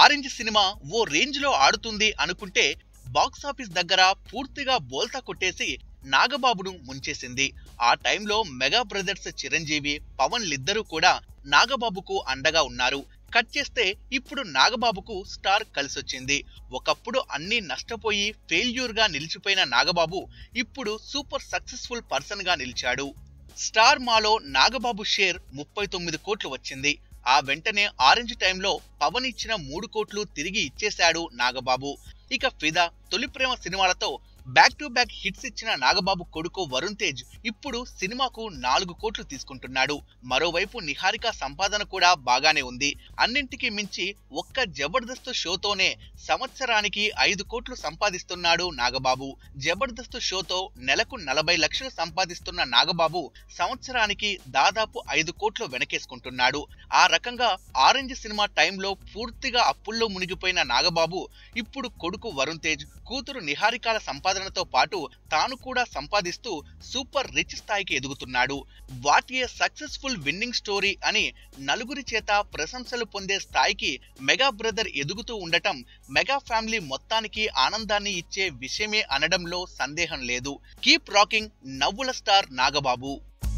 Orange cinema ఓ range లో ఆడుతుంది అనుకుంటే బాక్సాఫీస్ దగ్గర పూర్తిగా బోల్తా కొట్టేసి నాగబాబును ముంచేసింది ఆ టైంలో మెగా బ్రదర్స్ చిరంజీవి పవన్ లిద్దరూ కూడా నాగబాబుకు అండగా ఉన్నారు కట్ చేస్తే ఇప్పుడు నాగబాబుకు స్టార్ కలిసొచ్చింది ఒకప్పుడు అన్ని నష్టపోయి ఫెయిల్యూర్ గా నిలిచిపోయిన నాగబాబు ఇప్పుడు సూపర్ సక్సెస్ఫుల్ పర్సన్ గా నిలిచాడు స్టార్ మాలో నాగబాబు షేర్ ముప్పై తొమ్మిది కోట్లు వచ్చింది ఆ వెంటనే ఆరెంజ్ టైంలో పవన్ ఇచ్చిన మూడు కోట్లు తిరిగి ఇచ్చేశాడు నాగబాబు ఇక ఫిదా తొలి ప్రేమ సినిమాలతో బ్యాక్ టు బ్యాక్ హిట్స్ ఇచ్చిన నాగబాబు కొడుకు వరుణ్ తేజ్ ఇప్పుడు సినిమాకు నాలుగు కోట్లు తీసుకుంటున్నాడు మరోవైపు నిహారిక సంపాదన కూడా బాగానే ఉంది అన్నింటికి మించి ఒక్క జబర్దస్త్ షోతోనే సంవత్సరానికి ఐదు కోట్లు సంపాదిస్తున్నాడు నాగబాబు జబర్దస్త్ షోతో నెలకు నలభై లక్షలు సంపాదిస్తున్న నాగబాబు సంవత్సరానికి దాదాపు ఐదు కోట్లు వెనకేసుకుంటున్నాడు ఆ రకంగా ఆరెంజ్ సినిమా టైంలో పూర్తిగా అప్పుల్లో మునిగిపోయిన నాగబాబు ఇప్పుడు కొడుకు వరుణ్ తేజ్ కూతురు నిహారికాల సంపాదనతో పాటు తాను కూడా సంపాదిస్తూ సూపర్ రిచ్ స్థాయికి ఎదుగుతున్నాడు what a successful winning story అని నలుగురి చేత ప్రశంసలు పొందే స్థాయికి మెగా బ్రదర్ ఎదుగుతూ ఉండటం మెగా ఫ్యామిలీ మొత్తానికి ఆనందాన్ని ఇచ్చే విషయమే అనడంలో సందేహం లేదు కీప్ రాకింగ్ నవ్వుల star Nagababu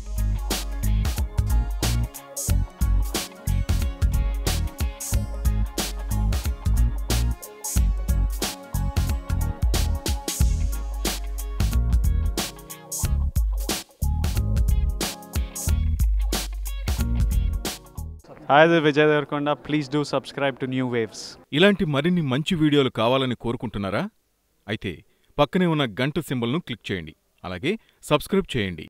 Hi, this is Vijay Devarkonda. Please do subscribe to New Waves. ఇలాంటి మరిన్ని మంచి వీడియోలు కావాలని కోరుకుంటున్నారా అయితే పక్కనే ఉన్న గంట సింబల్ను క్లిక్ చేయండి అలాగే సబ్స్క్రైబ్ చేయండి